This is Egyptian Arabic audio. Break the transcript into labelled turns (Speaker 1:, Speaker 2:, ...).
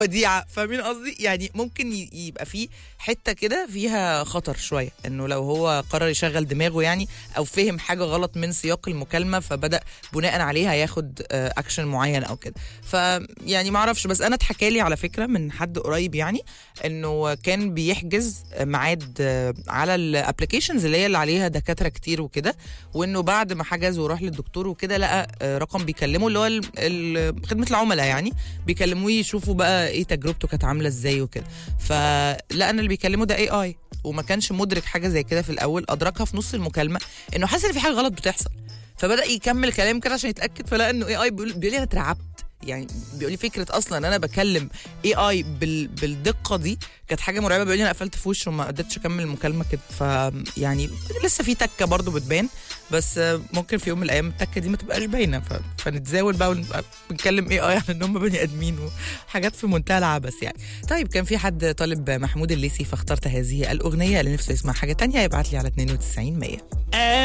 Speaker 1: وديعه فاهمين قصدي يعني ممكن ي- يبقى في حته كده فيها خطر شويه انه لو هو قرر يشغل دماغه يعني او فهم حاجه غلط من سياق المكالمه فبدا بناء عليها ياخد آه، اكشن معين او كده فيعني ما اعرفش بس انا اتحكى لي على فكره من حد قريب يعني انه كان بيحجز ميعاد آه، على الابلكيشنز اللي هي اللي عليها دكاتره كتير وكده وانه بعد ما حجز وراح للدكتور وكده لقى آه، رقم بيكلمه اللي هو ال- ال- خدمه العملاء يعني بيكلموه يشوفوا بقى ايه تجربته كانت عامله ازاي وكده فلقى ان اللي بيكلمه ده اي اي وما كانش مدرك حاجه زي كده في الاول ادركها في نص المكالمه انه حاسس ان في حاجه غلط بتحصل فبدا يكمل كلام كده عشان يتاكد فلقى انه اي اي بيقول بيقول لي انا اترعبت يعني بيقول لي فكره اصلا ان انا بكلم اي اي بال بالدقه دي كانت حاجه مرعبه بيقول لي انا قفلت في وشه وما قدرتش اكمل المكالمه كده ف يعني لسه في تكه برضو بتبان بس ممكن في يوم من الايام التكه دي ما تبقاش باينه ف... فنتزاول بقى ونبقى بنتكلم اي اي على ان هم بني ادمين وحاجات في منتهى العبث يعني طيب كان في حد طالب محمود الليثي فاخترت هذه الاغنيه اللي نفسه يسمع حاجه تانية يبعت لي على 92 100